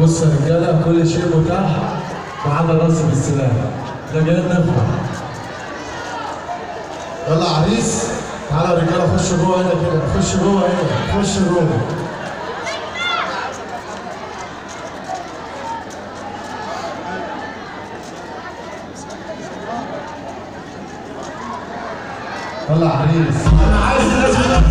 بص يا رجاله كل شيء متاح ما عدا الرص بالسلاح ده جايين نفرح يلا عريس تعالى يا رجاله خش جوه هنا كده خش جوه هنا خش جوه يلا عريس انا عايز الناس كلها